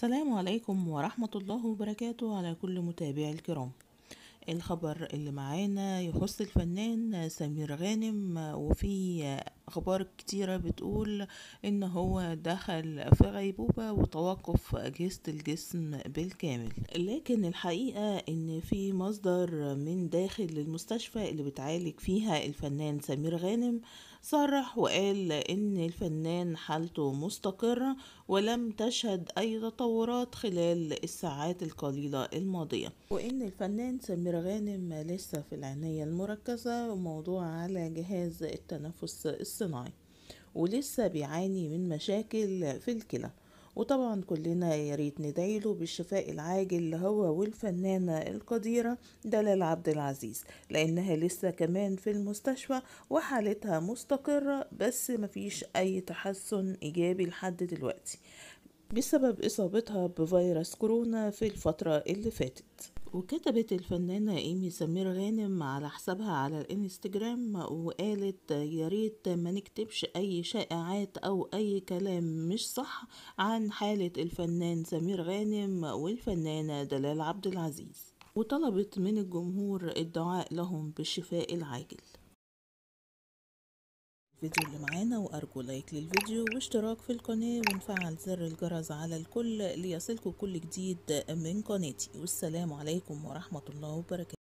السلام عليكم ورحمة الله وبركاته على كل متابعي الكرام الخبر اللي معانا يخص الفنان سمير غانم وفي اخبار كتيرة بتقول ان هو دخل في غيبوبة وتوقف اجهزة الجسم بالكامل لكن الحقيقة ان في مصدر من داخل المستشفى اللي بتعالج فيها الفنان سمير غانم صرح وقال ان الفنان حالته مستقرة ولم تشهد اي تطورات خلال الساعات القليلة الماضية وان الفنان سمير غانم لسه في العناية المركزة وموضوع على جهاز التنفس الصناعي ولسه بيعاني من مشاكل في الكلى وطبعا كلنا يا ريت ندعيله بالشفاء العاجل هو والفنانة القديرة دلال عبد العزيز لأنها لسه كمان في المستشفى وحالتها مستقرة بس مفيش أي تحسن إيجابي لحد دلوقتي بسبب إصابتها بفيروس كورونا في الفترة اللي فاتت وكتبت الفنانة إيمي سمير غانم على حسابها على الانستجرام وقالت يا ريت ما نكتبش أي شائعات أو أي كلام مش صح عن حالة الفنان سمير غانم والفنانة دلال عبد العزيز وطلبت من الجمهور الدعاء لهم بالشفاء العاجل الفيديو اللي معانا وأرجو لايك للفيديو واشتراك في القناة ونفعل زر الجرس على الكل ليصلكم كل جديد من قناتي والسلام عليكم ورحمة الله وبركاته